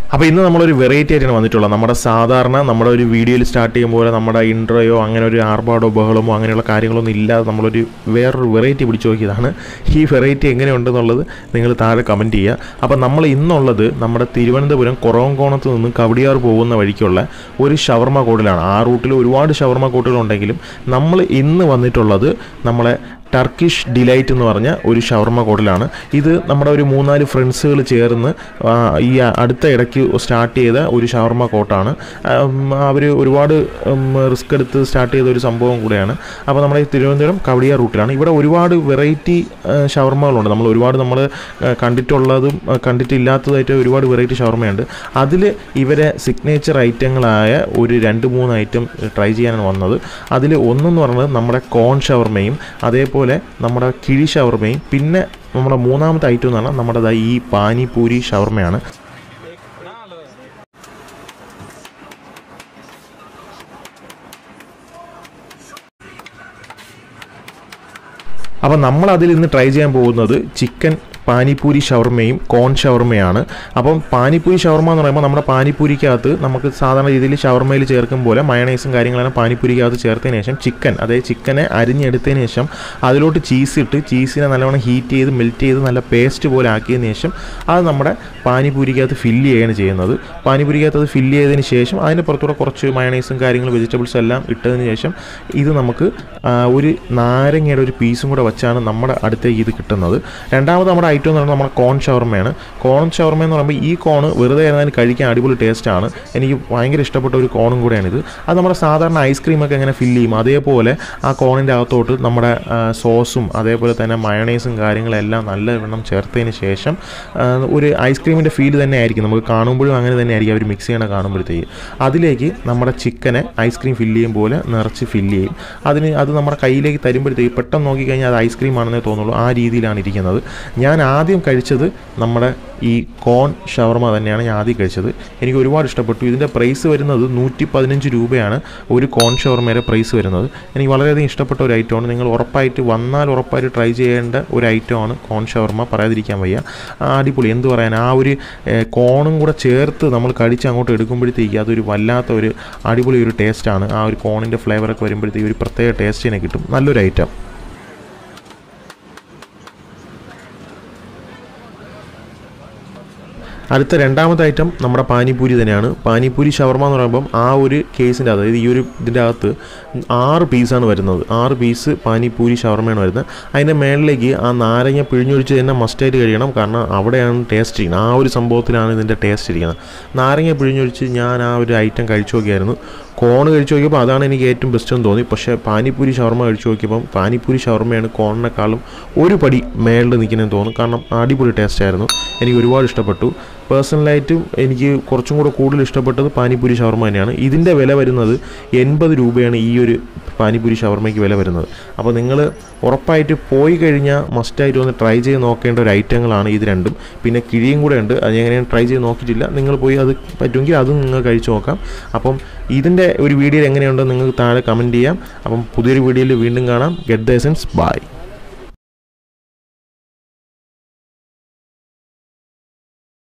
അപ്പോൾ ഇന്ന് നമ്മളൊരു വെറൈറ്റി ആയിട്ടാണ് വന്നിട്ടുള്ളത് നമ്മുടെ സാധാരണ നമ്മുടെ ഒരു വീഡിയോയിൽ സ്റ്റാർട്ട് ചെയ്യുമ്പോൾ നമ്മുടെ ഇൻട്രോയോ അങ്ങനെ ഒരു ആർഭാടോ ബഹളമോ അങ്ങനെയുള്ള കാര്യങ്ങളൊന്നും ഇല്ലാതെ നമ്മളൊരു വേറൊരു വെറൈറ്റി പിടിച്ചു നോക്കിയതാണ് ഈ വെറൈറ്റി എങ്ങനെയുണ്ടെന്നുള്ളത് നിങ്ങൾ താഴെ കമൻറ്റ് ചെയ്യുക അപ്പോൾ നമ്മൾ ഇന്നുള്ളത് നമ്മുടെ തിരുവനന്തപുരം കുറവങ്കോണത്ത് നിന്നും കവടിയാർ പോകുന്ന വഴിക്കുള്ള ഒരു ഷവർമ കോട്ടിലാണ് ആ റൂട്ടിൽ ഒരുപാട് ഷവർമ കോട്ടുകളുണ്ടെങ്കിലും നമ്മൾ ഇന്ന് വന്നിട്ടുള്ളത് നമ്മളെ ടർക്കിഷ് ഡിലൈറ്റ് എന്ന് പറഞ്ഞ ഒരു ഷവർമ കോട്ടിലാണ് ഇത് നമ്മുടെ ഒരു മൂന്നാല് ഫ്രണ്ട്സുകൾ ചേർന്ന് ആ, ഈ അടുത്ത ഇടയ്ക്ക് സ്റ്റാർട്ട് ചെയ്ത ഒരു ഷവർമ കോട്ടാണ് അവർ ഒരുപാട് റിസ്ക് എടുത്ത് സ്റ്റാർട്ട് ചെയ്ത ഒരു സംഭവം കൂടെയാണ് അപ്പോൾ നമ്മുടെ ഈ തിരുവനന്തപുരം കവടിയ റൂട്ടിലാണ് ഇവിടെ ഒരുപാട് വെറൈറ്റി ഷവർമകളുണ്ട് നമ്മൾ ഒരുപാട് നമ്മൾ കണ്ടിട്ടുള്ളതും ആ, കണ്ടിട്ടില്ലാത്തതായിട്ട് ഒരുപാട് വെറൈറ്റി ഷവർമയുണ്ട് അതിൽ ഇവരെ സിഗ്നേച്ചർ ഐറ്റങ്ങളായ ഒരു രണ്ട് മൂന്ന് ഐറ്റം ട്രൈ ചെയ്യാനാണ് വന്നത് അതിൽ ഒന്നെന്ന് പറയുന്നത് നമ്മുടെ കോൺ ഷവർമയും അതേപോലെ നമ്മുടെ കിഴി ഷവർമയും പിന്നെ നമ്മുടെ മൂന്നാമത്തെ ഐറ്റം എന്ന് പറഞ്ഞാൽ നമ്മുടെ ദാ ഈ പാനിപൂരി ഷവർമയാണ് അപ്പോൾ നമ്മൾ അതിൽ ഇന്ന് ട്രൈ ചെയ്യാൻ പോകുന്നത് ചിക്കൻ പാനിപൂരി ഷവർമയും കോൺ ഷവർമയാണ് അപ്പം പാനിപൂരി ഷവർമ എന്ന് പറയുമ്പോൾ നമ്മുടെ പാനിപൂരിക്കകത്ത് നമുക്ക് സാധാരണ രീതിയിൽ ഷവർമയിൽ ചേർക്കും പോലെ മയണൈസും കാര്യങ്ങളെല്ലാം പാനിപൂരിക്കകത്ത് ചേർത്തതിന് ശേഷം ചിക്കൻ അതായത് ചിക്കനെ അരിഞ്ഞെടുത്തതിന് ശേഷം അതിലോട്ട് ചീസ് ഇട്ട് ചീസിനെ നല്ലവണ്ണം ഹീറ്റ് ചെയ്ത് മെൽറ്റ് ചെയ്ത് നല്ല പേസ്റ്റ് പോലെ ആക്കിയതിന് ശേഷം അത് നമ്മുടെ പാനിപൂരിക്കകത്ത് ഫില്ല് ചെയ്യുകയാണ് ചെയ്യുന്നത് പാനിപൂരിക്കകത്ത് അത് ഫില്ല് ചെയ്തതിന് ശേഷം അതിൻ്റെ പുറത്തൂടെ കുറച്ച് മയണൈസും കാര്യങ്ങളും വെജിറ്റബിൾസും എല്ലാം ഇട്ടതിന് ശേഷം ഇത് നമുക്ക് ആ, ഒരു നാരങ്ങയുടെ ഒരു പീസും കൂടെ വെച്ചാണ് നമ്മുടെ അടുത്തേക്ക് ഇത് കിട്ടുന്നത് രണ്ടാമത് നമ്മുടെ ഐറ്റം എന്ന് പറയുന്നത് നമ്മുടെ കോൺ ഷവർമയാണ് കോൺ ഷവർമ എന്ന് പറയുമ്പോൾ ഈ കോണ് വെറുതെ ഇരുന്നാലും കഴിക്കാൻ അടിപൊളി ടേസ്റ്റാണ് എനിക്ക് ഭയങ്കര ഇഷ്ടപ്പെട്ട ഒരു കോണും കൂടെയാണിത് അത് നമ്മുടെ സാധാരണ ഐസ്ക്രീമൊക്കെ എങ്ങനെ ഫില്ല് ചെയ്യും അതേപോലെ ആ കോണിൻ്റെ അകത്തോട്ട് നമ്മുടെ ആ, സോസും അതേപോലെ തന്നെ മയണൈസും കാര്യങ്ങളെല്ലാം നല്ലവണ്ണം ചേർത്തതിന് ശേഷം ആ, ഒരു ഐസ്ക്രീമിൻ്റെ ഫീൽ തന്നെ ആയിരിക്കും നമുക്ക് കാണുമ്പോഴും അങ്ങനെ തന്നെ ആയിരിക്കും അവർ മിക്സ് ചെയ്യണ കാണുമ്പോഴത്തേക്ക് അതിലേക്ക് നമ്മുടെ ചിക്കനെ ഐസ്ക്രീം ഫില്ല് ചെയ്യും പോലെ നിറച്ച് ഫില്ല് ചെയ്യും അതിന് അത് നമ്മുടെ കയ്യിലേക്ക് തരുമ്പോഴത്തേക്ക് പെട്ടെന്ന് നോക്കിക്കഴിഞ്ഞാൽ അത് ഐസ്ക്രീം ആണെന്നേ തോന്നുള്ളൂ ആ രീതിയിലാണ് ഇരിക്കുന്നത് ഞാൻ ആദ്യം കഴിച്ചത് നമ്മുടെ ഈ കോൺ ഷവർമ തന്നെയാണ് ഞാൻ ആദ്യം കഴിച്ചത് എനിക്ക് ഒരുപാട് ഇഷ്ടപ്പെട്ടു ഇതിൻ്റെ പ്രൈസ് വരുന്നത് നൂറ്റി പതിനഞ്ച് രൂപയാണ് ഒരു കോൺ ഷവർമയുടെ പ്രൈസ് വരുന്നത് എനിക്ക് വളരെയധികം ഇഷ്ടപ്പെട്ട ഒരു ഐറ്റമാണ് നിങ്ങൾ ഉറപ്പായിട്ട് വന്നാൽ ഉറപ്പായിട്ട് ട്രൈ ചെയ്യേണ്ട ഒരു ഐറ്റമാണ് കോൺ ഷവർമ പറയാതിരിക്കാൻ വയ്യ ആ, അടിപൊളി എന്ത് പറയാൻ ആ ഒരു ഏഹ്, കോണും കൂടെ ചേർത്ത് നമ്മൾ കടിച്ച് അങ്ങോട്ട് എടുക്കുമ്പോഴത്തേക്ക് അതൊരു വല്ലാത്ത ഒരു അടിപൊളി ഒരു ടേസ്റ്റാണ് ആ ഒരു കോണിൻ്റെ ഫ്ലേവറൊക്കെ വരുമ്പോഴത്തേക്ക് ഒരു പ്രത്യേക ടേസ്റ്റിനെ കിട്ടും നല്ലൊരു ഐറ്റം അടുത്ത രണ്ടാമത്തെ ഐറ്റം നമ്മുടെ പാനിപൂരി തന്നെയാണ് പാനിപൂരി ഷവർമ എന്ന് പറയുമ്പം ആ ഒരു കേസിൻ്റെ അതായത് ഈ ഒരു ഇതിൻ്റെ അകത്ത് ആറ് പീസാണ് വരുന്നത് ആറ് പീസ് പാനിപൂരി ഷവർമയാണ് വരുന്നത് അതിൻ്റെ മേളിലേക്ക് ആ നാരങ്ങ പിഴിഞ്ഞൊഴിച്ച് തന്നെ മസ്റ്റായിട്ട് കഴിയണം കാരണം അവിടെയാണ് ടേസ്റ്റ് ചെയ്യുന്നത് ആ ഒരു സംഭവത്തിലാണ് ഇതിൻ്റെ ടേസ്റ്റ് ഇരിക്കുന്നത് നാരങ്ങ പിഴിഞ്ഞൊഴിച്ച് ഞാൻ ആ ഒരു ഐറ്റം കഴിച്ചു നോക്കിയായിരുന്നു കോണ് കഴിച്ചു നോക്കിയപ്പോൾ അതാണ് എനിക്ക് ഏറ്റവും ബെസ്റ്റ് എന്ന് തോന്നി പക്ഷേ പാനിപ്പൂരി ഷവർമ കഴിച്ചു നോക്കിയപ്പം പാനിപ്പൂരി ഷവർമയാണ് കോണിനേക്കാളും ഒരു പടി മേളിൽ നിൽക്കുന്നതെന്ന് തോന്നുന്നു കാരണം അടിപൊളി ടേസ്റ്റ് ആയിരുന്നു എനിക്ക് ഒരുപാട് ഇഷ്ടപ്പെട്ടു പേഴ്സണലായിട്ടും എനിക്ക് കുറച്ചും കൂടെ കൂടുതൽ ഇഷ്ടപ്പെട്ടത് പാനിപ്പൂരി ഷവർമ തന്നെയാണ് ഇതിൻ്റെ വില വരുന്നത് എൺപത് രൂപയാണ് ഈ ഒരു പാനിപ്പൂരി ഷവർമയ്ക്ക് വില വരുന്നത് അപ്പോൾ നിങ്ങൾ ഉറപ്പായിട്ട് പോയി കഴിഞ്ഞാൽ മസ്റ്റായിട്ട് ഒന്ന് ട്രൈ ചെയ്ത് നോക്കേണ്ട ഒരു ഐറ്റങ്ങളാണ് ഇത് രണ്ടും പിന്നെ കിഴിയും കൂടെ ഉണ്ട് അത് എങ്ങനെയാണ് ട്രൈ ചെയ്ത് നോക്കിയിട്ടില്ല നിങ്ങൾ പോയി അത് പറ്റുമെങ്കിൽ അതും നിങ്ങൾ കഴിച്ച് നോക്കാം അപ്പം ഇതിൻ്റെ ഒരു വീഡിയോ എങ്ങനെയുണ്ടോ നിങ്ങൾക്ക് താഴെ കമൻറ്റ് ചെയ്യാം അപ്പം പുതിയൊരു വീഡിയോയിൽ വീണ്ടും കാണാം ഗെറ്റ് ദ എസൻസ് ബൈ